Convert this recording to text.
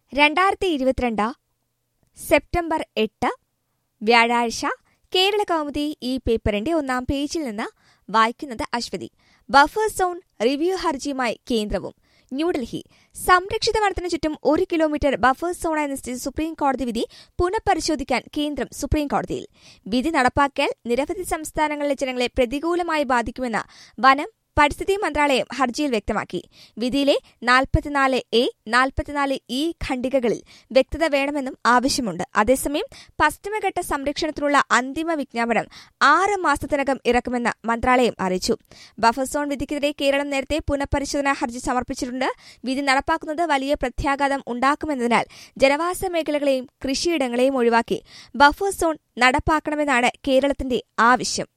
രണ്ടായിരത്തി ഇരുപത്തിരണ്ട് സെപ്റ്റംബർ എട്ട് വ്യാഴാഴ്ച കേരള കൗമുദി ഈ പേപ്പറിന്റെ ഒന്നാം പേജിൽ നിന്ന് വായിക്കുന്നത് അശ്വതി ബഫർ സോൺ റിവ്യൂ ഹർജിയുമായി കേന്ദ്രവും ന്യൂഡൽഹി സംരക്ഷിത വനത്തിനു ചുറ്റും ഒരു കിലോമീറ്റർ ബഫർ സോണായി നിശ്ചയിച്ച സുപ്രീം കോടതി വിധി പുനഃപരിശോധിക്കാൻ കേന്ദ്രം സുപ്രീം കോടതിയിൽ വിധി നടപ്പാക്കിയാൽ നിരവധി സംസ്ഥാനങ്ങളിലെ ജനങ്ങളെ പ്രതികൂലമായി ബാധിക്കുമെന്ന് വനം പരിസ്ഥിതി മന്ത്രാലയം ഹർജിയിൽ വ്യക്തമാക്കി വിധിയിലെ നാൽപ്പത്തിനാല് എ നാൽപ്പത്തിനാല് ഇ ഖണ്ഡികകളിൽ വ്യക്തത വേണമെന്നും ആവശ്യമുണ്ട് അതേസമയം പശ്ചിമഘട്ട സംരക്ഷണത്തിനുള്ള അന്തിമ വിജ്ഞാപനം ആറ് മാസത്തിനകം ഇറക്കുമെന്ന് മന്ത്രാലയം അറിയിച്ചു ബഫർ സോൺ വിധിക്കെതിരെ കേരളം നേരത്തെ പുനഃപരിശോധനാ ഹർജി സമർപ്പിച്ചിട്ടുണ്ട് വിധി നടപ്പാക്കുന്നത് വലിയ പ്രത്യാഘാതം ഉണ്ടാക്കുമെന്നതിനാൽ ജനവാസ മേഖലകളെയും കൃഷിയിടങ്ങളെയും ഒഴിവാക്കി ബഫർ സോൺ നടപ്പാക്കണമെന്നാണ് കേരളത്തിന്റെ ആവശ്യം